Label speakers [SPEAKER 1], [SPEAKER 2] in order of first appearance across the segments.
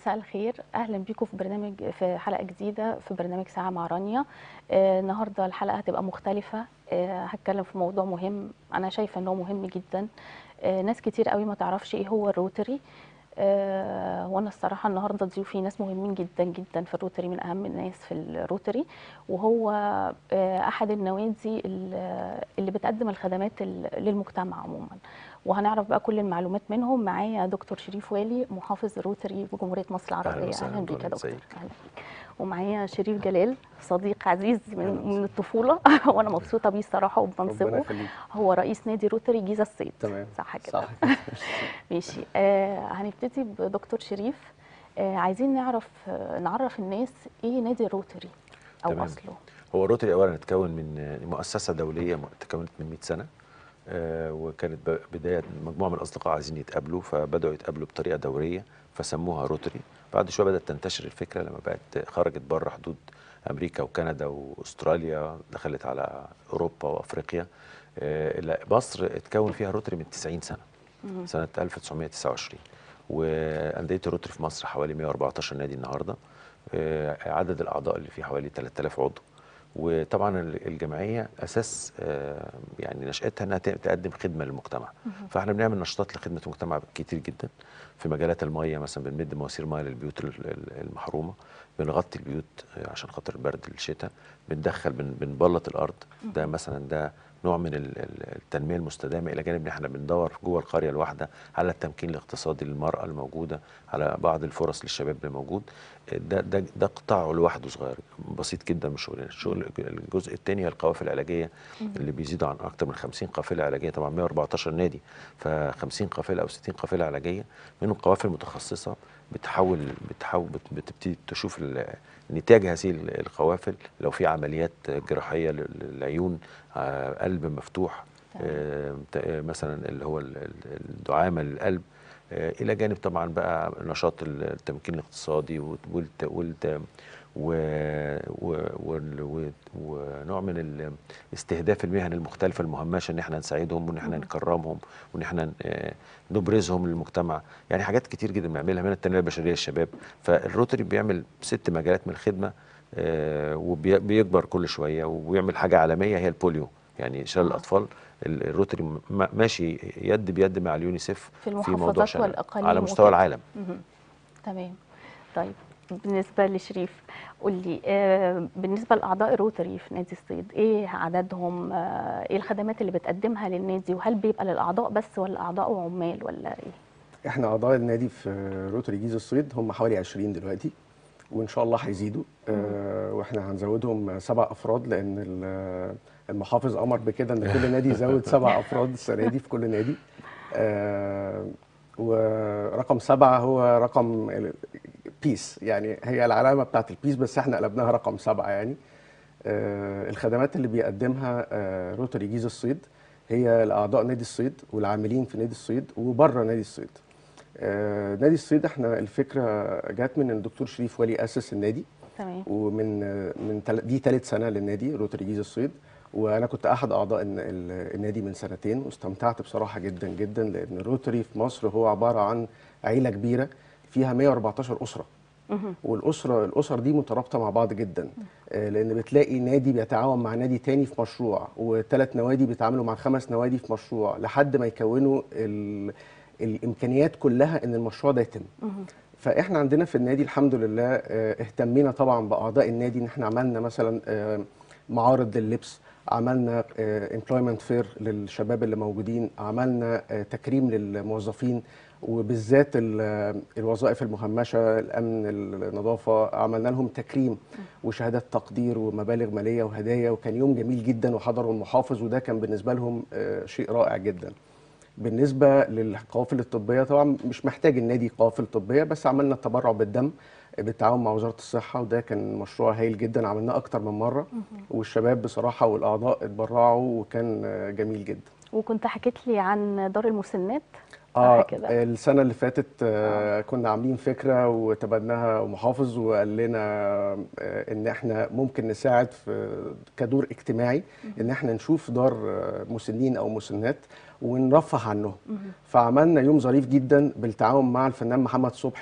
[SPEAKER 1] مساء الخير اهلا بيكم في برنامج في حلقه جديده في برنامج ساعه مع رانيا آه النهارده الحلقه هتبقى مختلفه آه هتكلم في موضوع مهم انا شايفه انه مهم جدا آه ناس كتير قوي ما تعرفش ايه هو الروتري آه وانا الصراحه النهارده ضيوفي ناس مهمين جدا جدا في الروتري من اهم الناس في الروتري وهو آه احد النوادي اللي بتقدم الخدمات للمجتمع عموما وهنعرف بقى كل المعلومات منهم معايا دكتور شريف والي محافظ روتري بجمهوريه مصر العربيه اهلا بيك يا دكتور اهلا ومعايا شريف جلال صديق عزيز من, من الطفوله وانا مبسوطه بيه الصراحه وبمنصبه هو رئيس نادي روتري جيزه الصيد
[SPEAKER 2] تمام
[SPEAKER 1] صح كده
[SPEAKER 2] صح
[SPEAKER 1] ماشي آه هنبتدي بدكتور شريف آه عايزين نعرف آه نعرف الناس ايه نادي الروتري او
[SPEAKER 3] تمام.
[SPEAKER 1] اصله
[SPEAKER 3] هو الروتري اولا اتكون من مؤسسه دوليه تكونت من 100 سنه آه وكانت بدايه مجموعه من الاصدقاء عايزين يتقابلوا فبداوا يتقابلوا بطريقه دوريه فسموها روتري بعد شويه بدات تنتشر الفكره لما بقت خرجت بره حدود امريكا وكندا واستراليا دخلت على اوروبا وافريقيا آه مصر اتكون فيها روتري من 90 سنه سنه 1929 وانديه الروتري في مصر حوالي 114 نادي النهارده آه عدد الاعضاء اللي فيه حوالي 3000 عضو وطبعا الجمعيه اساس يعني نشاتها انها تقدم خدمه للمجتمع فاحنا بنعمل نشاطات لخدمه المجتمع كتير جدا في مجالات الميه مثلا بنمد مواسير ميه للبيوت المحرومه بنغطي البيوت عشان خاطر البرد الشتاء بندخل بنبلط الارض ده مثلا ده نوع من التنميه المستدامه الى جانب ان احنا بندور جوه القريه الواحده على التمكين الاقتصادي للمراه الموجوده على بعض الفرص للشباب اللي موجود ده ده ده قطاع لوحده صغير بسيط جدا من شغلنا الشغل الجزء الثاني هي القوافل العلاجيه اللي بيزيدوا عن اكثر من 50 قافله علاجيه طبعا 114 نادي ف 50 قافله او 60 قافله علاجيه منهم قوافل متخصصه بتحول بتحول بتبتدي تشوف نتاج هذه القوافل لو في عمليات جراحيه للعيون قلب مفتوح مثلا اللي هو الدعامه للقلب الى جانب طبعا بقى نشاط التمكين الاقتصادي والت ونوع من استهداف المهن المختلفه المهمشه ان احنا نساعدهم وان احنا نكرمهم وان احنا نبرزهم للمجتمع يعني حاجات كتير جدا بنعملها من التنميه البشريه للشباب فالروتري بيعمل ست مجالات من الخدمه وبيكبر كل شويه وبيعمل حاجه عالميه هي البوليو يعني شلل الاطفال الروتري ماشي يد بيد مع اليونيسيف
[SPEAKER 1] في المحافظات والاقاليم
[SPEAKER 3] على مستوى العالم
[SPEAKER 1] تمام طيب بالنسبه لشريف قول لي آه بالنسبه لاعضاء الروتري في نادي الصيد ايه عددهم آه ايه الخدمات اللي بتقدمها للنادي وهل بيبقى للاعضاء بس ولا اعضاء وعمال ولا ايه
[SPEAKER 2] احنا اعضاء النادي في روتري جيزه الصيد هم حوالي 20 دلوقتي وان شاء الله هيزيدوا آه واحنا هنزودهم سبع افراد لان المحافظ امر بكده ان كل نادي يزود سبع افراد السنه دي في كل نادي آه ورقم سبعه هو رقم بيس يعني هي العلامه بتاعت البيس بس احنا قلبناها رقم سبعه يعني آه الخدمات اللي بيقدمها آه روتري جيزه الصيد هي لاعضاء نادي الصيد والعاملين في نادي الصيد وبره نادي الصيد آه نادي الصيد احنا الفكره جت من الدكتور شريف ولي اسس النادي
[SPEAKER 1] تمام
[SPEAKER 2] ومن من دي ثالث سنه للنادي روتري جيزه الصيد وانا كنت احد اعضاء النادي من سنتين واستمتعت بصراحه جدا جدا لان الروتري في مصر هو عباره عن عيله كبيره فيها 114 اسره والاسره الاسر دي مترابطه مع بعض جدا لان بتلاقي نادي بيتعاون مع نادي تاني في مشروع وثلاث نوادي بيتعاملوا مع خمس نوادي في مشروع لحد ما يكونوا الامكانيات كلها ان المشروع ده يتم فاحنا عندنا في النادي الحمد لله اهتمينا طبعا باعضاء النادي ان احنا عملنا مثلا معارض لللبس عملنا امبلويمنت فير للشباب اللي موجودين عملنا تكريم للموظفين وبالذات الوظائف المهمشه الامن النظافه عملنا لهم تكريم وشهادات تقدير ومبالغ ماليه وهدايا وكان يوم جميل جدا وحضروا المحافظ وده كان بالنسبه لهم شيء رائع جدا بالنسبه للقوافل الطبيه طبعا مش محتاج النادي قوافل طبيه بس عملنا التبرع بالدم بالتعاون مع وزاره الصحه وده كان مشروع هايل جدا عملناه اكتر من مره والشباب بصراحه والاعضاء اتبرعوا وكان جميل جدا
[SPEAKER 1] وكنت حكيت لي عن دار المسنات
[SPEAKER 2] اه كده. السنه اللي فاتت آه كنا عاملين فكره وتبناها محافظ وقال لنا آه ان احنا ممكن نساعد في كدور اجتماعي ان احنا نشوف دار مسنين او مسنات ونرفه عنهم فعملنا يوم ظريف جدا بالتعاون مع الفنان محمد صبحي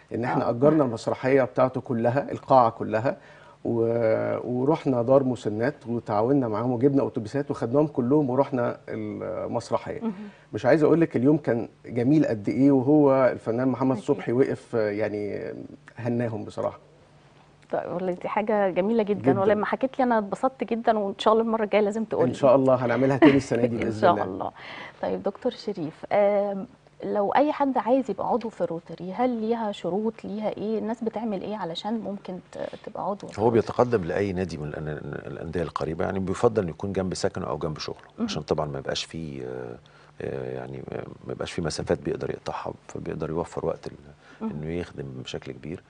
[SPEAKER 2] ان احنا
[SPEAKER 1] آه.
[SPEAKER 2] اجرنا المسرحيه بتاعته كلها القاعه كلها و... ورحنا دار مسنات وتعاوننا معاهم وجبنا اتوبيسات وخدناهم كلهم ورحنا المسرحيه مش عايز اقول لك اليوم كان جميل قد ايه وهو الفنان محمد
[SPEAKER 1] أكيد.
[SPEAKER 2] صبحي وقف آه، يعني هناهم بصراحه
[SPEAKER 1] طيب والله دي حاجه جميله جدا,
[SPEAKER 2] جداً.
[SPEAKER 1] ولما حكيت لي انا اتبسطت جدا وان شاء الله المره الجايه لازم تقول
[SPEAKER 2] ان شاء الله هنعملها تاني السنه دي
[SPEAKER 1] ان
[SPEAKER 2] باذن
[SPEAKER 1] شاء
[SPEAKER 2] الله
[SPEAKER 1] الله طيب دكتور شريف آم، لو اي حد عايز يبقى عضو في الروتري هل ليها شروط ليها ايه الناس بتعمل ايه علشان ممكن ت- تبقى عضو في
[SPEAKER 3] هو
[SPEAKER 1] الروتري؟
[SPEAKER 3] بيتقدم لاي نادي من الأن- الانديه القريبه يعني بيفضل انه يكون جنب سكنه او جنب شغله عشان طبعا ما يبقاش فيه آه، آه، يعني آه، ما يبقاش فيه مسافات بيقدر يقطعها فبيقدر يوفر وقت ال- انه يخدم بشكل كبير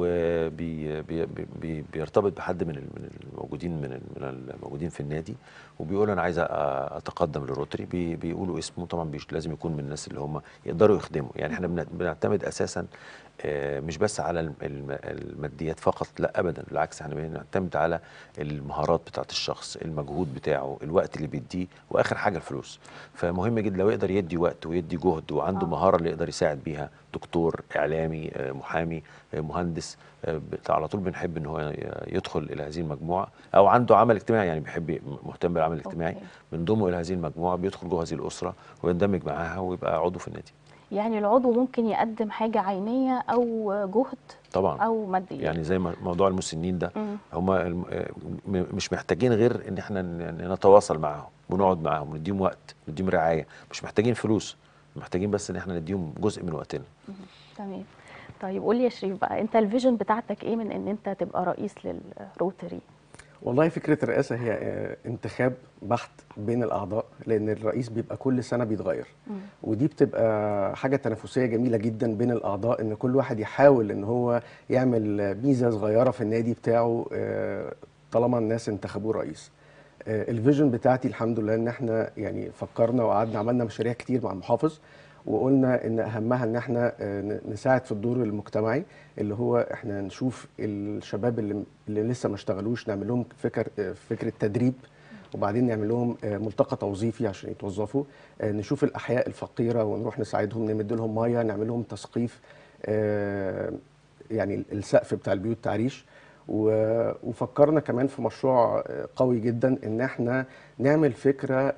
[SPEAKER 3] وبيرتبط بحد من ال- من الموجودين من ال- من الموجودين في النادي وبيقول انا عايز أ- اتقدم للروتري بي- بيقولوا اسمه طبعا بيش لازم يكون من الناس اللي هم يقدروا يخدموا يعني احنا بنعت- بنعتمد اساسا آه، مش بس على الم- الم- الماديات فقط لا ابدا بالعكس احنا بنعتمد على المهارات بتاعت الشخص المجهود بتاعه الوقت اللي بيديه واخر حاجه الفلوس فمهم جدا لو يقدر يدي وقت ويدي جهد وعنده
[SPEAKER 1] آه.
[SPEAKER 3] مهاره اللي يقدر يساعد بيها دكتور اعلامي آه، محامي آه، مهندس آه، ب- على طول بنحب ان هو ي- يدخل الى هذه المجموعه او عنده عمل اجتماعي يعني بيحب ي- مهتم بالعمل الاجتماعي
[SPEAKER 1] أوكي.
[SPEAKER 3] بنضمه الى هذه المجموعه بيدخل جوه هذه الاسره ويندمج معاها ويبقى عضو في النادي
[SPEAKER 1] يعني العضو ممكن يقدم حاجه عينيه او جهد
[SPEAKER 3] طبعا
[SPEAKER 1] او ماديه
[SPEAKER 3] يعني زي ما موضوع المسنين ده
[SPEAKER 1] مم.
[SPEAKER 3] هم الم- آه، م- مش محتاجين غير ان احنا ن- نتواصل معاهم ونقعد معاهم ونديهم وقت نديهم رعايه مش محتاجين فلوس محتاجين بس ان احنا نديهم جزء من وقتنا
[SPEAKER 1] تمام طيب قول لي يا شريف بقى انت الفيجن بتاعتك ايه من ان انت تبقى رئيس للروتري
[SPEAKER 2] والله فكرة الرئاسة هي آه، انتخاب بحت بين الأعضاء لأن الرئيس بيبقى كل سنة بيتغير ودي بتبقى حاجة تنافسية جميلة جدا بين الأعضاء إن كل واحد يحاول إن هو يعمل ميزة صغيرة في النادي بتاعه آه، طالما الناس انتخبوه رئيس آه، الفيجن بتاعتي الحمد لله إن إحنا يعني فكرنا وقعدنا عملنا مشاريع كتير مع المحافظ وقلنا ان اهمها ان احنا آه، ن- نساعد في الدور المجتمعي اللي هو احنا نشوف الشباب اللي اللي لسه ما اشتغلوش نعمل لهم فكر آه، فكره تدريب وبعدين نعمل لهم آه، ملتقى توظيفي عشان يتوظفوا آه، نشوف الاحياء الفقيره ونروح نساعدهم نمد لهم ميه نعمل لهم تثقيف آه، يعني السقف بتاع البيوت تعريش و- وفكرنا كمان في مشروع آه، قوي جدا ان احنا نعمل فكره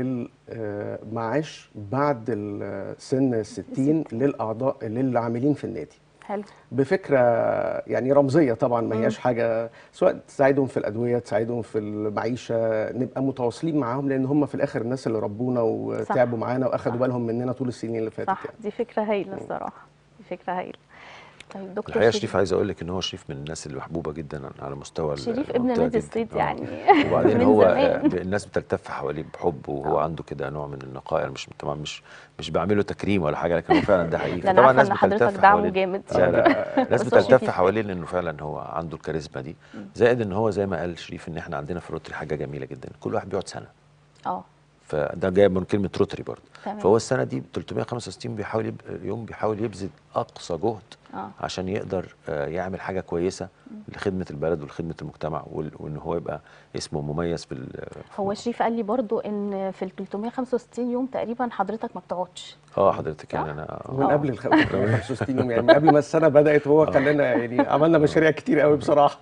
[SPEAKER 2] للمعاش بعد ال- سن الستين للاعضاء للعاملين في النادي
[SPEAKER 1] حلو
[SPEAKER 2] بفكره يعني رمزيه طبعا ما هياش حاجه سواء تساعدهم في الادويه تساعدهم في المعيشه نبقى متواصلين معاهم لان هم في الاخر الناس اللي ربونا وتعبوا معانا واخدوا
[SPEAKER 1] صح.
[SPEAKER 2] بالهم مننا طول السنين اللي فاتت
[SPEAKER 1] صح
[SPEAKER 2] يعني.
[SPEAKER 1] دي فكره هايله الصراحه دي فكره هايله طيب دكتور
[SPEAKER 3] الحقيقه شريف عايز اقول لك ان هو شريف من الناس اللي محبوبه جدا على مستوى ال-
[SPEAKER 1] شريف ابن
[SPEAKER 3] المنطقة
[SPEAKER 1] نادي
[SPEAKER 3] جداً.
[SPEAKER 1] الصيد
[SPEAKER 3] آه.
[SPEAKER 1] يعني
[SPEAKER 3] وبعدين
[SPEAKER 1] من
[SPEAKER 3] هو
[SPEAKER 1] زمان.
[SPEAKER 3] آه، ب- الناس بتلتف حواليه بحب وهو
[SPEAKER 1] آه.
[SPEAKER 3] عنده كده نوع من النقاء أنا مش طبعا مش مش بعمله تكريم ولا حاجه لكن هو فعلا ده حقيقي
[SPEAKER 1] ده انا
[SPEAKER 3] فطبعا
[SPEAKER 1] عارفه ان حضرتك
[SPEAKER 3] بتلتف
[SPEAKER 1] دعمه
[SPEAKER 3] حواليه.
[SPEAKER 1] جامد
[SPEAKER 3] لا لا الناس
[SPEAKER 1] بس هو شريف
[SPEAKER 3] بتلتف حواليه لانه فعلا هو عنده الكاريزما دي زائد ان هو زي ما قال شريف ان احنا عندنا في الروتري حاجه جميله جدا كل واحد بيقعد سنه
[SPEAKER 1] اه
[SPEAKER 3] فده جاي من كلمه روتري برضه
[SPEAKER 1] تمام.
[SPEAKER 3] فهو السنه دي 365 بيحاول يب... يوم بيحاول يبذل اقصى جهد
[SPEAKER 1] اه
[SPEAKER 3] عشان يقدر آه، يعمل حاجه كويسه لخدمه البلد ولخدمه المجتمع وال- وان هو يبقى اسمه مميز في ال-
[SPEAKER 1] هو شريف قال لي برضو ان في ال 365 يوم تقريبا حضرتك ما بتقعدش
[SPEAKER 3] اه حضرتك يعني
[SPEAKER 1] صح؟
[SPEAKER 3] انا
[SPEAKER 2] من
[SPEAKER 1] آه.
[SPEAKER 2] قبل ال 65 يوم يعني من قبل ما السنه بدات هو خلانا يعني عملنا مشاريع كتير قوي بصراحه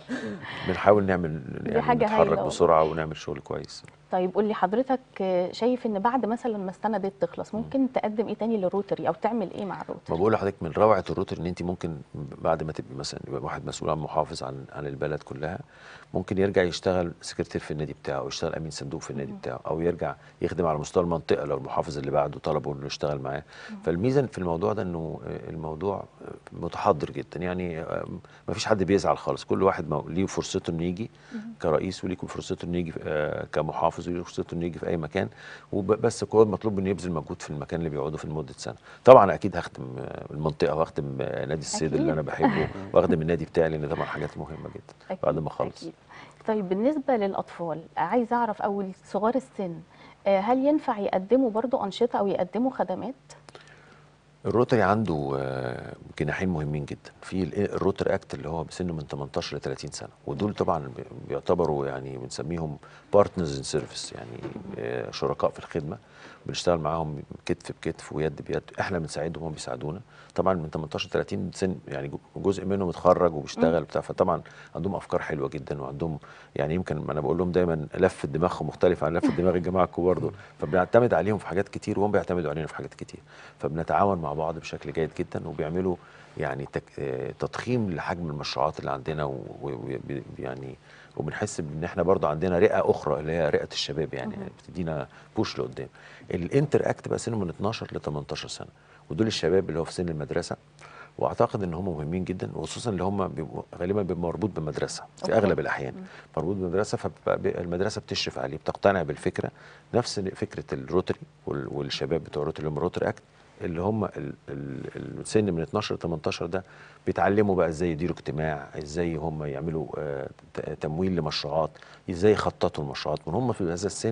[SPEAKER 3] بنحاول نعمل يعني
[SPEAKER 1] حاجة
[SPEAKER 3] نتحرك
[SPEAKER 1] هايلة والله.
[SPEAKER 3] بسرعه ونعمل شغل كويس
[SPEAKER 1] طيب قول لي حضرتك آه، شايف ان بعد مثلا ما السنه دي تخلص ممكن تقدم ايه تاني للروتري او تعمل ايه مع
[SPEAKER 3] ما
[SPEAKER 1] الروتري
[SPEAKER 3] بقول لحضرتك من روعه الروتري ان انت ممكن بعد ما تبقي مثلا يبقى واحد مسؤول عن محافظ عن عن البلد كلها ممكن يرجع يشتغل سكرتير في النادي بتاعه او يشتغل امين صندوق في النادي بتاعه او يرجع يخدم على مستوى المنطقه لو المحافظ اللي بعده طلبه انه يشتغل معاه فالميزه في الموضوع ده انه الموضوع متحضر جدا يعني ما فيش حد بيزعل خالص كل واحد مو- ليه فرصته انه يجي كرئيس وليكم فرصته انه يجي آه، كمحافظ وليه فرصته انه يجي في اي مكان وبس كل مطلوب انه يبذل مجهود في المكان اللي بيقعده في لمده سنه طبعا اكيد هخدم آه، المنطقه واخدم آه، نادي الصيد اللي
[SPEAKER 1] أكيد.
[SPEAKER 3] انا بحبه واخدم النادي بتاعي لان طبعا حاجات مهمه جدا بعد ما اخلص
[SPEAKER 1] أكيد. طيب بالنسبه للاطفال عايز اعرف او صغار السن آه، هل ينفع يقدموا برضو انشطه او يقدموا خدمات
[SPEAKER 3] الروتري عنده آه، جناحين مهمين جدا في ال- الروتري اكت اللي هو بسنه من 18 ل 30 سنه ودول طبعا بي- بيعتبروا يعني بنسميهم بارتنرز ان سيرفيس يعني آه، شركاء في الخدمه بنشتغل معاهم كتف بكتف ويد بيد احنا بنساعدهم وهم بيساعدونا طبعا من 18 ل 30 سن يعني جزء منهم اتخرج وبيشتغل بتاع فطبعا عندهم افكار حلوه جدا وعندهم يعني يمكن انا بقول لهم دايما لفه دماغهم مختلفه عن لفه دماغ الجماعه الكبار دول فبنعتمد عليهم في حاجات كتير وهم بيعتمدوا علينا في حاجات كتير فبنتعاون مع بعض بشكل جيد جدا وبيعملوا يعني تك... آه، تضخيم لحجم المشروعات اللي عندنا ويعني وبنحس ان احنا برضه عندنا رئه اخرى اللي هي رئه الشباب يعني بتدينا بوش لقدام الانتر اكت بقى سنه من 12 ل 18 سنه ودول الشباب اللي هو في سن المدرسه واعتقد ان هم مهمين جدا وخصوصا اللي هم بيبقوا غالبا بيبقى مربوط بمدرسه في
[SPEAKER 1] أوكي.
[SPEAKER 3] اغلب الاحيان مربوط بمدرسه فالمدرسه بتشرف عليه بتقتنع بالفكره نفس فكره الروتري وال- والشباب بتوع الروتري اللي هم الروتري اكت اللي هم ال- ال- السن من 12 ل 18 ده بيتعلموا بقى ازاي يديروا اجتماع ازاي هم يعملوا آه، ت- تمويل لمشروعات ازاي يخططوا المشروعات من هم في هذا السن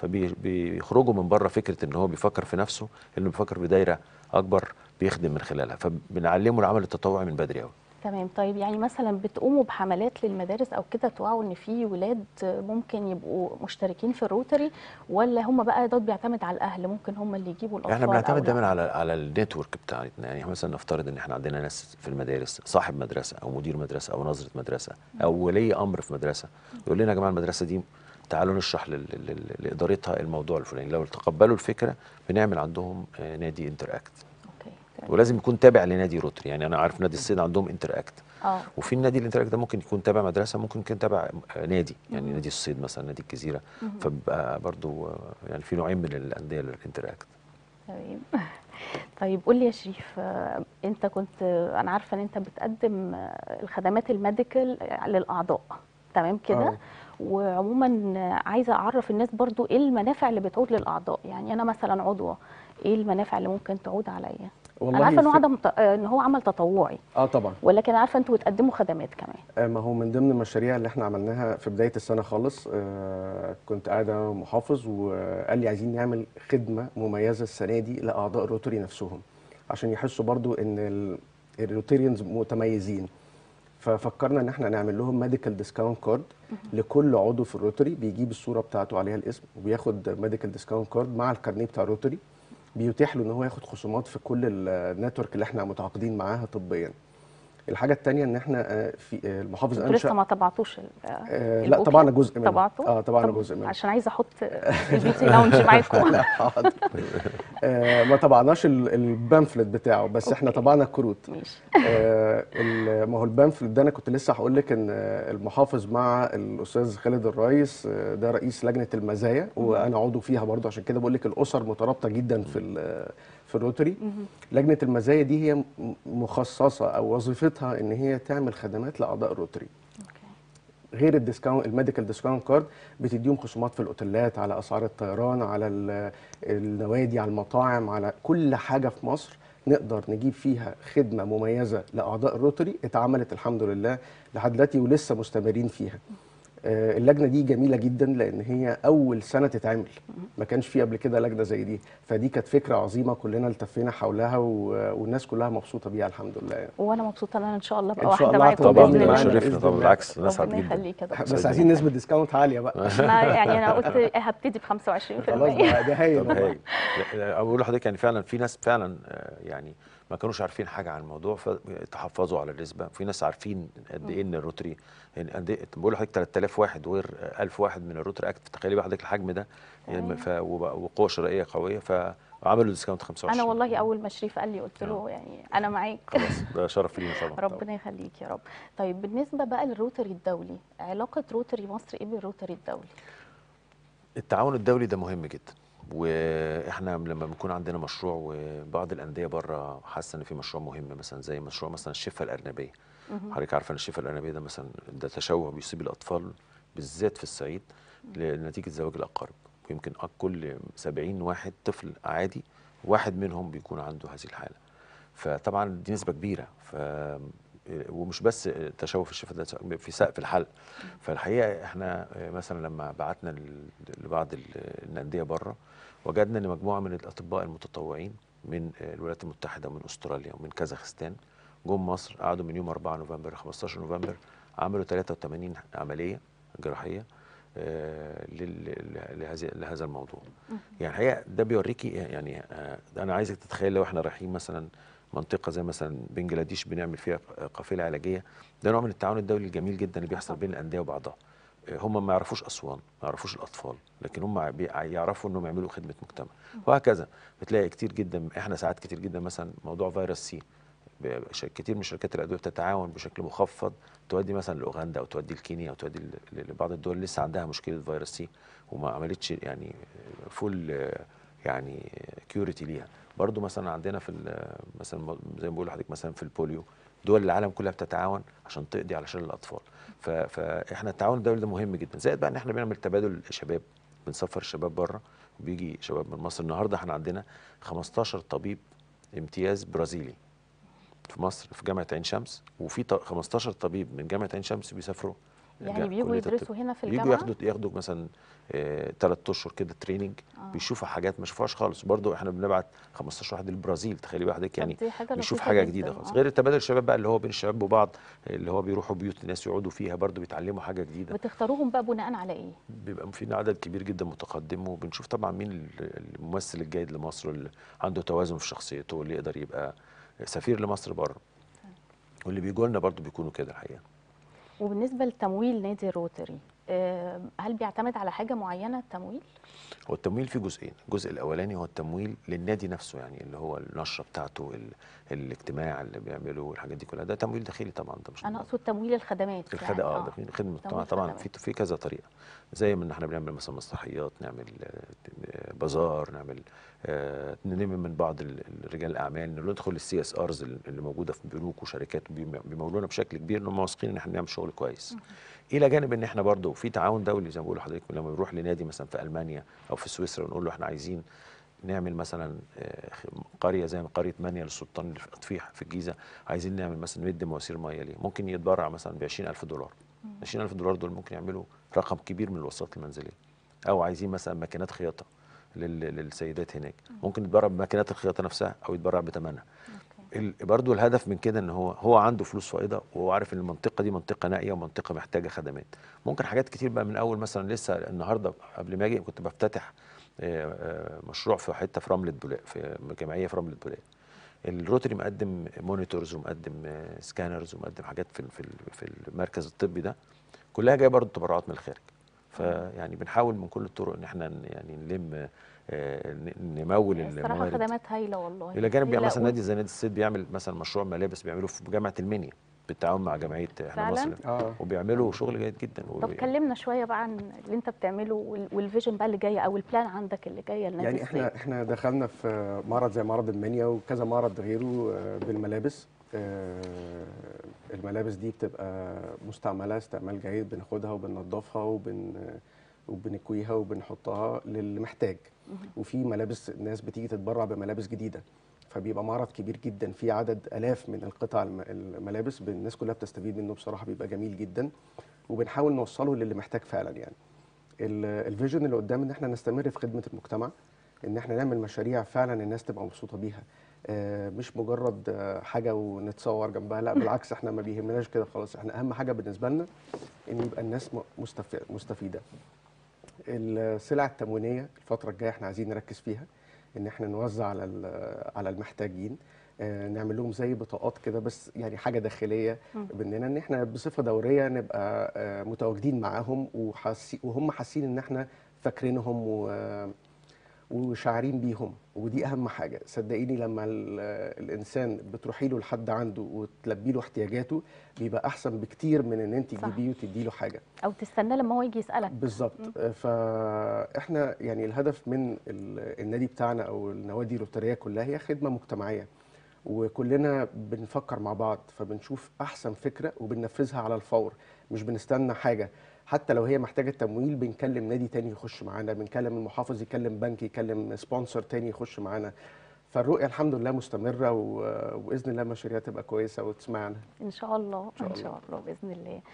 [SPEAKER 3] فبيخرجوا من بره فكره ان هو بيفكر في نفسه انه بيفكر بدايره اكبر بيخدم من خلالها فبنعلمه العمل التطوعي من بدري قوي
[SPEAKER 1] تمام طيب يعني مثلا بتقوموا بحملات للمدارس او كده توعوا ان في ولاد ممكن يبقوا مشتركين في الروتري ولا هم بقى ده بيعتمد على الاهل ممكن هم اللي يجيبوا الاطفال
[SPEAKER 3] احنا
[SPEAKER 1] أو
[SPEAKER 3] بنعتمد
[SPEAKER 1] لا؟
[SPEAKER 3] دايما على على النتورك بتاعتنا يعني مثلا نفترض ان احنا عندنا ناس في المدارس صاحب مدرسه او مدير مدرسه او نظره مدرسه او ولي امر في مدرسه يقول لنا يا جماعه المدرسه دي تعالوا نشرح لل- لل- لادارتها الموضوع الفلاني لو تقبلوا الفكره بنعمل عندهم آه، نادي انتر اكت
[SPEAKER 1] اوكي تمام.
[SPEAKER 3] ولازم يكون تابع لنادي روتري يعني انا عارف نادي الصيد عندهم انتر اكت
[SPEAKER 1] اه
[SPEAKER 3] وفي النادي الانتر اكت ده ممكن يكون تابع مدرسه ممكن يكون تابع آه، نادي يعني نادي الصيد مثلا نادي الجزيره فبقى برضو آه، يعني في نوعين من الانديه للانتر اكت
[SPEAKER 1] تمام طيب قول لي يا شريف آه، انت كنت آه، انا عارفه ان انت بتقدم آه، الخدمات الميديكال للاعضاء تمام كده
[SPEAKER 2] آه.
[SPEAKER 1] وعموما آه، عايزه اعرف الناس برضو ايه المنافع اللي بتعود للاعضاء يعني انا مثلا عضوه ايه المنافع اللي ممكن تعود عليا انا عارفه ان هو
[SPEAKER 2] في-
[SPEAKER 1] عدم ت- آه، ان هو عمل تطوعي
[SPEAKER 2] اه طبعا
[SPEAKER 1] ولكن عارفه انتوا بتقدموا خدمات كمان
[SPEAKER 2] آه، ما هو من ضمن المشاريع اللي احنا عملناها في بدايه السنه خالص آه، كنت قاعد انا محافظ وقال لي عايزين نعمل خدمه مميزه السنه دي لاعضاء الروتري نفسهم عشان يحسوا برضو ان ال- الروتريانز متميزين ففكرنا ان احنا نعمل لهم ميديكال ديسكاونت كارد لكل عضو في الروتري بيجيب الصوره بتاعته عليها الاسم وبياخد ميديكال ديسكاونت كارد مع الكارنيه بتاع الروتري بيتيح له ان هو ياخد خصومات في كل النتورك اللي احنا متعاقدين معاها طبيا الحاجه الثانيه ان احنا آه، في آه، المحافظ
[SPEAKER 1] انتوا لسه
[SPEAKER 2] انشا
[SPEAKER 1] ما طبعتوش ال-
[SPEAKER 2] آه، لا
[SPEAKER 1] البوكينج؟
[SPEAKER 2] طبعنا جزء منه
[SPEAKER 1] طبعته
[SPEAKER 2] اه طبعنا
[SPEAKER 1] طب
[SPEAKER 2] جزء منه
[SPEAKER 1] عشان عايزه احط البيوتي لاونج معاكم
[SPEAKER 2] لا حاضر آه، ما طبعناش ال- البامفلت بتاعه بس احنا
[SPEAKER 1] أوكي.
[SPEAKER 2] طبعنا الكروت
[SPEAKER 1] ماشي
[SPEAKER 2] آه، ال- ما هو البامفلت ده انا كنت لسه هقول لك ان آه، المحافظ مع الاستاذ خالد الرئيس آه، ده رئيس لجنه المزايا وانا عضو فيها برضه عشان كده بقول لك الاسر مترابطه جدا في ال- في الروتري لجنه المزايا دي هي م- مخصصه او وظيفتها ان هي تعمل خدمات لاعضاء الروتري
[SPEAKER 1] اوكي
[SPEAKER 2] غير الديسكاونت الميديكال ديسكاونت كارد بتديهم خصومات في الاوتيلات على اسعار الطيران على ال- النوادي على المطاعم على كل حاجه في مصر نقدر نجيب فيها خدمه مميزه لاعضاء الروتري اتعملت الحمد لله لحد دلوقتي ولسه مستمرين فيها آه، اللجنه دي جميله جدا لان هي اول سنه تتعمل ما كانش في قبل كده لجنه زي دي فدي كانت فكره عظيمه كلنا التفينا حولها و- والناس كلها مبسوطه بيها الحمد لله
[SPEAKER 1] وانا مبسوطه ان انا ان شاء الله ابقى
[SPEAKER 2] إن شاء
[SPEAKER 1] واحده
[SPEAKER 2] الله
[SPEAKER 1] معاكم
[SPEAKER 2] هتبقى
[SPEAKER 1] باذن
[SPEAKER 2] معانا
[SPEAKER 1] الله
[SPEAKER 2] بإذن
[SPEAKER 3] شرفنا طبعا
[SPEAKER 2] الله.
[SPEAKER 3] بالعكس نسعد
[SPEAKER 1] ربنا
[SPEAKER 3] جدا
[SPEAKER 1] يخليك يا دكتور
[SPEAKER 2] بس عايزين نسبه ديسكاونت عاليه بقى
[SPEAKER 1] احنا يعني انا قلت هبتدي ب 25%
[SPEAKER 2] خلاص ده ده هايل
[SPEAKER 3] طب
[SPEAKER 2] والله.
[SPEAKER 3] هايل لا، لا، اقول لحضرتك يعني فعلا في ناس فعلا آه، يعني ما كانوش عارفين حاجه عن الموضوع فتحفظوا على النسبه في ناس عارفين قد ايه ان الروتري يعني قد ايه بقول لحضرتك 3000 واحد وغير آه، 1000 واحد من الروتري اكت تخيلي بقى حضرتك الحجم ده يعني ف وب- وقوه شرائيه قويه فعملوا ديسكاونت 25
[SPEAKER 1] انا والله اول ما شريف قال لي قلت له يعني انا معاك
[SPEAKER 3] خلاص ده شرف لينا طبعا
[SPEAKER 1] ربنا يخليك يا رب طيب بالنسبه بقى للروتري الدولي علاقه روتري مصر ايه بالروتري الدولي
[SPEAKER 3] التعاون الدولي ده مهم جدا واحنا لما بيكون عندنا مشروع وبعض الانديه بره حاسه ان في مشروع مهم مثلا زي مشروع مثلا الشفه الارنبيه حضرتك عارفه ان الشفه الارنبيه ده مثلا ده تشوه بيصيب الاطفال بالذات في الصعيد لنتيجه زواج الاقارب ويمكن أك- كل 70 واحد طفل عادي واحد منهم بيكون عنده هذه الحاله فطبعا دي نسبه كبيره ف ومش بس تشوه في الشفه ده في سقف الحلق فالحقيقه احنا مثلا لما بعتنا ل- لبعض ال- الانديه بره وجدنا ان مجموعه من الاطباء المتطوعين من آه، الولايات المتحده ومن استراليا ومن كازاخستان جم مصر قعدوا من يوم 4 نوفمبر 15 نوفمبر عملوا 83 عمليه جراحيه آه، لل- لهذه لهذا الموضوع يعني الحقيقه ده بيوريكي يعني آه، انا عايزك تتخيل لو احنا رايحين مثلا منطقه زي مثلا بنجلاديش بنعمل فيها قافله علاجيه ده نوع من التعاون الدولي الجميل جدا اللي بيحصل بين الانديه وبعضها آه، هم ما يعرفوش اسوان ما يعرفوش الاطفال لكن هم بي- يعرفوا انهم يعملوا خدمه مجتمع وهكذا بتلاقي كتير جدا احنا ساعات كتير جدا مثلا موضوع فيروس سي ب- ش- كتير من شركات الادويه بتتعاون بشكل مخفض تودي مثلا لاوغندا او تودي لكينيا او تودي ل- لبعض الدول اللي لسه عندها مشكله فيروس سي وما عملتش يعني فول يعني كيورتي ليها برضو مثلا عندنا في ال- مثلا م- زي ما بقول لحضرتك مثلا في البوليو دول العالم كلها بتتعاون عشان تقضي على شلل الاطفال ف- فاحنا التعاون الدولي ده مهم جدا زائد بقى ان احنا بنعمل تبادل شباب بنسفر الشباب بره وبيجي شباب من مصر النهارده احنا عندنا 15 طبيب امتياز برازيلي في مصر في جامعه عين شمس وفي ط- 15 طبيب من جامعه عين شمس بيسافروا
[SPEAKER 1] يعني
[SPEAKER 3] جا-
[SPEAKER 1] بيجوا
[SPEAKER 3] كلية الطب.
[SPEAKER 1] يدرسوا هنا في
[SPEAKER 3] بيجوا
[SPEAKER 1] الجامعة؟
[SPEAKER 3] ياخدوا ياخدوا مثلا ثلاث اشهر كده تريننج
[SPEAKER 1] آه.
[SPEAKER 3] بيشوفوا حاجات ما شافوهاش خالص برضه احنا بنبعت 15 واحد للبرازيل تخيلي بقى حضرتك
[SPEAKER 1] طب
[SPEAKER 3] يعني
[SPEAKER 1] دي حاجة
[SPEAKER 3] بيشوف
[SPEAKER 1] لطيفة
[SPEAKER 3] حاجه
[SPEAKER 1] جداً،
[SPEAKER 3] جديده خالص
[SPEAKER 1] آه.
[SPEAKER 3] غير التبادل الشباب بقى اللي هو بين الشباب وبعض اللي هو بيروحوا بيوت ناس يقعدوا فيها برضه بيتعلموا حاجه جديده
[SPEAKER 1] بتختاروهم بقى بناء على ايه؟
[SPEAKER 3] بيبقى في عدد كبير جدا متقدم وبنشوف طبعا مين ال- الممثل الجيد لمصر اللي عنده توازن في شخصيته واللي يقدر يبقى سفير لمصر بره واللي بيجوا لنا برضه بيكونوا كده الحقيقه
[SPEAKER 1] وبالنسبة لتمويل نادي الروتري آه، هل بيعتمد على حاجة معينة التمويل؟
[SPEAKER 3] هو التمويل فيه جزئين الجزء الاولاني هو التمويل للنادي نفسه يعني اللي هو النشره بتاعته ال... الاجتماع اللي بيعمله والحاجات دي كلها ده تمويل داخلي طبعا ده مش
[SPEAKER 1] أنا أقصد تمويل الخدمات
[SPEAKER 3] الخدمه اه ده خدمه المجتمع
[SPEAKER 1] تمويل
[SPEAKER 3] طبعا
[SPEAKER 1] خدمات.
[SPEAKER 3] في في كذا طريقه زي ما ان احنا بنعمل مثلا مسرحيات نعمل آه، بازار نعمل آه، نلم من بعض ال- رجال الاعمال ندخل السي اس ارز اللي موجوده في بنوك وشركات وبيم- بيمولونا بشكل كبير ان هم واثقين ان احنا نعمل شغل كويس الى جانب ان احنا برضو في تعاون دولي زي ما بقول لحضرتك لما بنروح لنادي مثلا في المانيا او في سويسرا ونقول له احنا عايزين نعمل مثلا آه، خ- قريه زي ما قريه منيا للسلطان اللي في اطفيح في الجيزه عايزين نعمل مثلا ند مواسير ميه ليه ممكن يتبرع مثلا ب 20000 دولار 20000 دولار دول ممكن يعملوا رقم كبير من الوساطات المنزليه او عايزين مثلا ماكينات خياطه لل- للسيدات هناك ممكن يتبرع بماكينات الخياطه نفسها او يتبرع بثمنها ال- برضو الهدف من كده ان هو هو عنده فلوس فائضه وهو عارف ان المنطقه دي منطقه نائيه ومنطقه محتاجه خدمات ممكن حاجات كتير بقى من اول مثلا لسه النهارده قبل ما اجي كنت بفتتح آه، آه، مشروع في حته في رمله بولاق في جمعيه في رمله بولاق الروتري مقدم مونيتورز ومقدم آه، سكانرز ومقدم حاجات في ال- في ال- في المركز الطبي ده كلها جايه برضه تبرعات من الخارج فيعني بنحاول من كل الطرق ان احنا ن- يعني نلم آه، ن- نمول
[SPEAKER 1] الصراحة
[SPEAKER 3] الموارد
[SPEAKER 1] خدمات هايلة والله
[SPEAKER 3] الى جانب يعني
[SPEAKER 1] هايلة
[SPEAKER 3] مثلا
[SPEAKER 1] و-
[SPEAKER 3] نادي زي نادي الصيد بيعمل مثلا مشروع ملابس بيعمله في جامعه المنيا بالتعاون مع جمعيه احنا
[SPEAKER 1] فعلاً؟
[SPEAKER 3] مصر
[SPEAKER 2] اه
[SPEAKER 3] وبيعملوا شغل جيد جدا
[SPEAKER 1] طب
[SPEAKER 3] وبي-
[SPEAKER 1] كلمنا شوية بقى عن اللي أنت بتعمله وال- والفيجن بقى اللي جاية أو البلان عندك اللي جاية لنادي
[SPEAKER 2] يعني احنا
[SPEAKER 1] الصيد.
[SPEAKER 2] احنا دخلنا في معرض زي معرض المنيا وكذا معرض غيره آه، بالملابس آه، الملابس دي بتبقى مستعمله استعمال جيد بناخدها وبننضفها وبن وبنكويها وبنحطها للي محتاج وفي ملابس الناس بتيجي تتبرع بملابس جديده فبيبقى معرض كبير جدا فيه عدد الاف من القطع الم- الملابس الناس كلها بتستفيد منه بصراحه بيبقى جميل جدا وبنحاول نوصله للي محتاج فعلا يعني ال- الفيجن اللي قدام ان احنا نستمر في خدمه المجتمع ان احنا نعمل مشاريع فعلا الناس تبقى مبسوطه بيها آه، مش مجرد آه، حاجه ونتصور جنبها لا بالعكس احنا ما بيهمناش كده خلاص احنا اهم حاجه بالنسبه لنا ان يبقى الناس م- مستف- مستفيده السلع التموينيه الفتره الجايه احنا عايزين نركز فيها ان احنا نوزع على ال- على المحتاجين آه، نعمل لهم زي بطاقات كده بس يعني حاجه داخليه مننا ان احنا بصفه دوريه نبقى آه، متواجدين معاهم وحاسي وهم حاسين ان احنا فاكرينهم و- وشاعرين بيهم ودي اهم حاجه صدقيني لما ال- الانسان بتروحي له لحد عنده وتلبي له احتياجاته بيبقى احسن بكتير من ان انت
[SPEAKER 1] صح.
[SPEAKER 2] تجيبيه وتدي له حاجه
[SPEAKER 1] أو تستنى لما هو يجي يسألك
[SPEAKER 2] بالظبط فاحنا يعني الهدف من ال- النادي بتاعنا او النوادي الروتاريه كلها هي خدمه مجتمعيه وكلنا بنفكر مع بعض فبنشوف احسن فكره وبننفذها على الفور مش بنستنى حاجه حتى لو هي محتاجه تمويل بنكلم نادي تاني يخش معانا بنكلم المحافظ يكلم بنك يكلم سبونسر تاني يخش معانا فالرؤيه الحمد لله مستمره و- وباذن الله المشاريع تبقى كويسه وتسمعنا
[SPEAKER 1] إن شاء الله
[SPEAKER 2] شاء
[SPEAKER 1] إن
[SPEAKER 2] الله.
[SPEAKER 1] شاء الله بإذن الله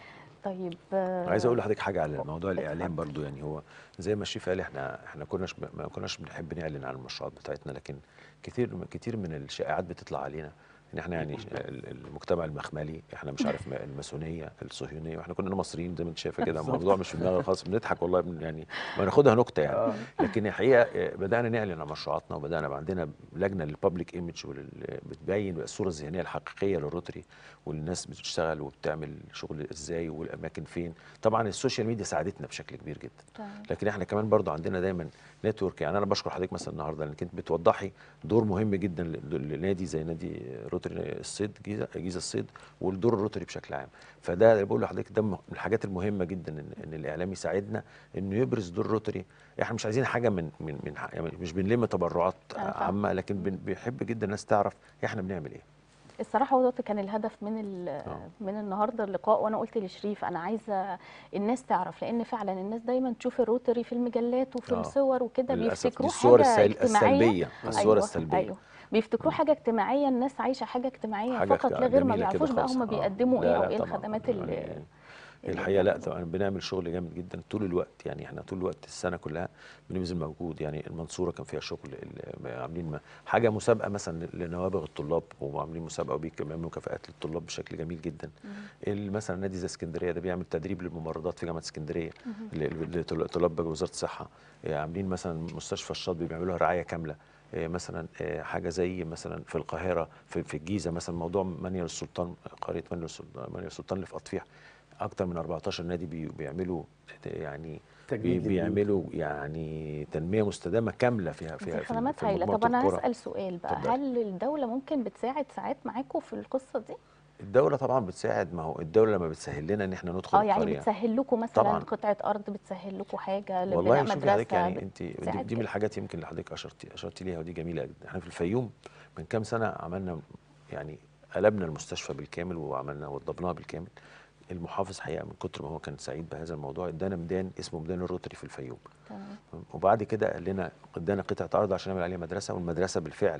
[SPEAKER 1] طيب آه،
[SPEAKER 3] عايز اقول لحضرتك حاجه على موضوع الاعلام برضو يعني هو زي ما الشيف قال احنا احنا كناش ب- ما كناش بنحب نعلن عن المشروعات بتاعتنا لكن كتير كتير من الشائعات بتطلع علينا ان احنا يعني ال- المجتمع المخملي احنا مش عارف ما- الماسونيه الصهيونيه واحنا كلنا مصريين زي ما انت شايفه كده الموضوع مش في دماغنا خالص بنضحك والله بن- يعني ما ناخدها نكته يعني لكن الحقيقه آه، بدانا نعلن عن مشروعاتنا وبدانا يبقى عندنا لجنه للبابليك ايمج بتبين الصوره الذهنيه الحقيقيه للروتري والناس بتشتغل وبتعمل شغل ازاي والاماكن فين طبعا السوشيال ميديا ساعدتنا بشكل كبير جدا
[SPEAKER 1] تمام.
[SPEAKER 3] لكن احنا كمان برضو عندنا دايما نتورك يعني انا بشكر حضرتك مثلا النهارده لانك انت بتوضحي دور مهم جدا ل- لنادي زي نادي روتري الصيد جيزه جيزه الصيد والدور الروتري بشكل عام فده اللي بقول لحضرتك ده من الحاجات المهمه جدا ان, إن الاعلام يساعدنا انه يبرز دور روتري احنا مش عايزين حاجه من من من يعني مش بنلم تبرعات
[SPEAKER 1] أنا فاهمة.
[SPEAKER 3] عامه لكن بن- بنحب جدا الناس تعرف احنا بنعمل ايه
[SPEAKER 1] الصراحه هو ده كان الهدف من ال-
[SPEAKER 3] آه.
[SPEAKER 1] من النهارده اللقاء وانا قلت لشريف انا عايزه الناس تعرف لان فعلا الناس دايما تشوف الروتري في المجلات وفي
[SPEAKER 3] آه.
[SPEAKER 1] الصور وكده
[SPEAKER 3] للاسف
[SPEAKER 1] بيفتكروه
[SPEAKER 3] دي الصور
[SPEAKER 1] حاجه
[SPEAKER 3] السل-
[SPEAKER 1] اجتماعيه
[SPEAKER 3] السلبيه الصور
[SPEAKER 1] أيوة
[SPEAKER 3] السلبيه
[SPEAKER 1] ايوه بيفتكروه حاجه اجتماعيه الناس عايشه حاجه اجتماعيه
[SPEAKER 3] حاجة
[SPEAKER 1] فقط لا غير ما
[SPEAKER 3] جميلة كده
[SPEAKER 1] بيعرفوش بقى
[SPEAKER 3] خالص.
[SPEAKER 1] هم
[SPEAKER 3] آه.
[SPEAKER 1] بيقدموا
[SPEAKER 3] لا
[SPEAKER 1] ايه او
[SPEAKER 3] لا
[SPEAKER 1] ايه
[SPEAKER 3] طبعاً.
[SPEAKER 1] الخدمات اللي
[SPEAKER 3] يعني
[SPEAKER 1] اللي
[SPEAKER 3] الحقيقه لا
[SPEAKER 1] بيقدموها.
[SPEAKER 3] طبعا بنعمل شغل جامد جدا طول الوقت يعني احنا طول الوقت السنه كلها بنبذل مجهود يعني المنصوره كان فيها شغل ال- عاملين م- حاجه مسابقه مثلا لنوابغ الطلاب وعاملين مسابقه وبيعملوا مكافآت للطلاب بشكل جميل جدا ال- مثلا نادي زي اسكندريه ده بيعمل تدريب للممرضات في جامعه اسكندريه ل- لطلاب وزاره الصحه آه، عاملين مثلا مستشفى الشاطبي بيعملوا رعايه كامله آه، مثلا آه، حاجه زي مثلا في القاهره في, في الجيزه مثلا موضوع منيل السلطان قريه منيل السلطان منيل السلطان اللي في اطفيح اكتر من 14 نادي بي- بيعملوا يعني بي-
[SPEAKER 2] تجديد للبيوت.
[SPEAKER 3] بيعملوا يعني تنميه مستدامه كامله فيها
[SPEAKER 1] دي
[SPEAKER 3] فيها في-
[SPEAKER 1] خدمات
[SPEAKER 3] في
[SPEAKER 1] هايله
[SPEAKER 3] مجموعة
[SPEAKER 1] طب انا
[SPEAKER 3] القرى.
[SPEAKER 1] هسال سؤال بقى
[SPEAKER 3] اتفضلي.
[SPEAKER 1] هل الدوله ممكن بتساعد ساعات معاكم في القصه دي
[SPEAKER 3] الدوله طبعا بتساعد ما هو الدوله لما بتسهل لنا ان احنا ندخل
[SPEAKER 1] اه يعني
[SPEAKER 3] القريه
[SPEAKER 1] بتسهل لكم مثلا
[SPEAKER 3] طبعاً.
[SPEAKER 1] قطعه ارض بتسهل لكم حاجه
[SPEAKER 3] والله
[SPEAKER 1] لبناء
[SPEAKER 3] شوفي حضرتك
[SPEAKER 1] مدرسه
[SPEAKER 3] يعني انت دي,
[SPEAKER 1] بتساعد
[SPEAKER 3] دي من
[SPEAKER 1] كده.
[SPEAKER 3] الحاجات يمكن اللي حضرتك اشرتي اشرتي ليها ودي جميله جدا احنا في الفيوم من كام سنه عملنا يعني قلبنا المستشفى بالكامل وعملنا وضبناها بالكامل المحافظ حقيقه من كتر ما هو كان سعيد بهذا الموضوع ادانا ميدان اسمه ميدان الروتري في الفيوم
[SPEAKER 1] تمام.
[SPEAKER 3] وبعد كده قال لنا ادانا قطعه ارض عشان نعمل عليها مدرسه والمدرسه بالفعل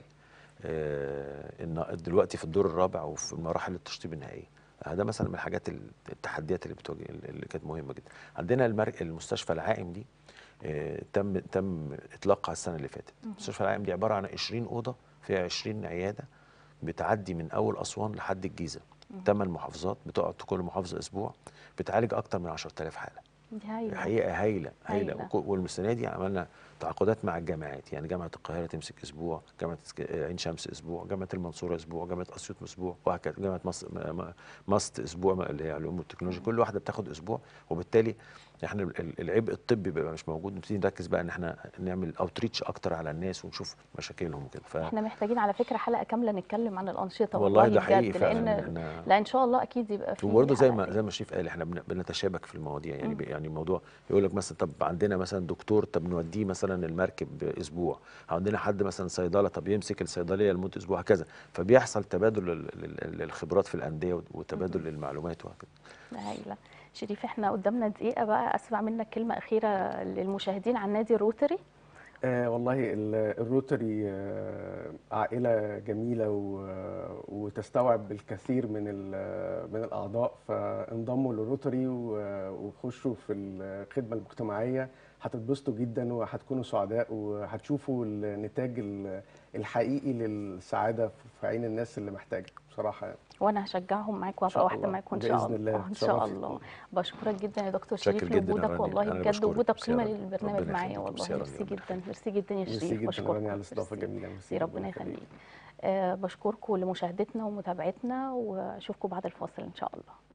[SPEAKER 3] آه، ان دلوقتي في الدور الرابع وفي مراحل التشطيب النهائيه هذا مثلا من الحاجات ال- التحديات اللي بتواجه اللي كانت مهمه جدا عندنا المر... المستشفى العائم دي آه، تم تم اطلاقها السنه اللي فاتت مستشفى العائم دي عباره عن 20 اوضه فيها 20 عياده بتعدي من اول اسوان لحد الجيزه ثمان محافظات بتقعد كل محافظه اسبوع بتعالج اكتر من 10000 حاله
[SPEAKER 1] دي هايله
[SPEAKER 3] حقيقه هايله هايله
[SPEAKER 1] هايلة.
[SPEAKER 3] وك- والسنه دي عملنا تعاقدات مع الجامعات يعني جامعه القاهره تمسك اسبوع جامعه اسك- عين شمس اسبوع جامعه المنصوره اسبوع جامعه اسيوط اسبوع وهكذا جامعه مصر م- م- ماست اسبوع م- اللي هي علوم والتكنولوجيا كل واحده بتاخد اسبوع وبالتالي احنا ال- ال- العبء الطبي بيبقى مش موجود نبتدي نركز بقى ان احنا نعمل اوتريتش اكتر على الناس ونشوف مشاكلهم وكده ف
[SPEAKER 1] احنا محتاجين على فكره حلقه كامله نتكلم عن الانشطه
[SPEAKER 3] والله ده حقيقي
[SPEAKER 1] بجد
[SPEAKER 3] فعلا
[SPEAKER 1] لان
[SPEAKER 3] إحنا-
[SPEAKER 1] لا ان شاء الله اكيد يبقى في
[SPEAKER 3] وبرضه زي ما
[SPEAKER 1] حلقتين.
[SPEAKER 3] زي ما الشريف قال احنا بن- بنتشابك في المواضيع يعني بي- يعني الموضوع يقول لك مثلا طب عندنا مثلا دكتور طب نوديه مثلا المركب اسبوع عندنا حد مثلا صيدله طب يمسك الصيدليه لمده اسبوع هكذا فبيحصل تبادل لل- لل- للخبرات في الانديه وتبادل للمعلومات وهكذا
[SPEAKER 1] ده هايله شريف احنا قدامنا دقيقه بقى اسمع منك كلمه اخيره للمشاهدين عن نادي الروتري
[SPEAKER 2] آه والله ال- الروتري آه عائلة جميلة و- وتستوعب الكثير من ال- من الأعضاء فانضموا للروتري و- وخشوا في الخدمة المجتمعية هتتبسطوا جدا وهتكونوا سعداء وهتشوفوا النتاج ال- الحقيقي للسعادة في عين الناس اللي محتاجة بصراحة يعني.
[SPEAKER 1] وانا هشجعهم معاك وابقى
[SPEAKER 2] شاء
[SPEAKER 1] واحده
[SPEAKER 2] الله.
[SPEAKER 1] معاكم ان شاء
[SPEAKER 2] بإذن
[SPEAKER 1] الله
[SPEAKER 2] الله.
[SPEAKER 1] ان شاء
[SPEAKER 2] تشرفت.
[SPEAKER 1] الله بشكرك جدا يا دكتور
[SPEAKER 3] شاكر
[SPEAKER 1] شريف
[SPEAKER 3] جدا يا
[SPEAKER 1] لوجودك
[SPEAKER 3] رانيا.
[SPEAKER 1] والله
[SPEAKER 3] أنا
[SPEAKER 1] بجد
[SPEAKER 3] بشكرك.
[SPEAKER 1] وجودك
[SPEAKER 3] ميرسي يا
[SPEAKER 1] قيمه
[SPEAKER 3] رانيا.
[SPEAKER 1] للبرنامج
[SPEAKER 3] ربنا
[SPEAKER 1] معايا
[SPEAKER 3] يخليك.
[SPEAKER 1] والله
[SPEAKER 3] ميرسي يا رانيا.
[SPEAKER 1] ميرسي
[SPEAKER 3] ربنا
[SPEAKER 1] جدا ميرسي جدا يا
[SPEAKER 2] ميرسي
[SPEAKER 1] شريف
[SPEAKER 2] جدا
[SPEAKER 1] بشكرك
[SPEAKER 2] رانيا على الاستضافة
[SPEAKER 1] ميرسي.
[SPEAKER 2] الجميلة
[SPEAKER 1] ميرسي ربنا
[SPEAKER 2] يخليك.
[SPEAKER 1] يخليك آه بشكركم لمشاهدتنا ومتابعتنا واشوفكم بعد الفاصل ان شاء الله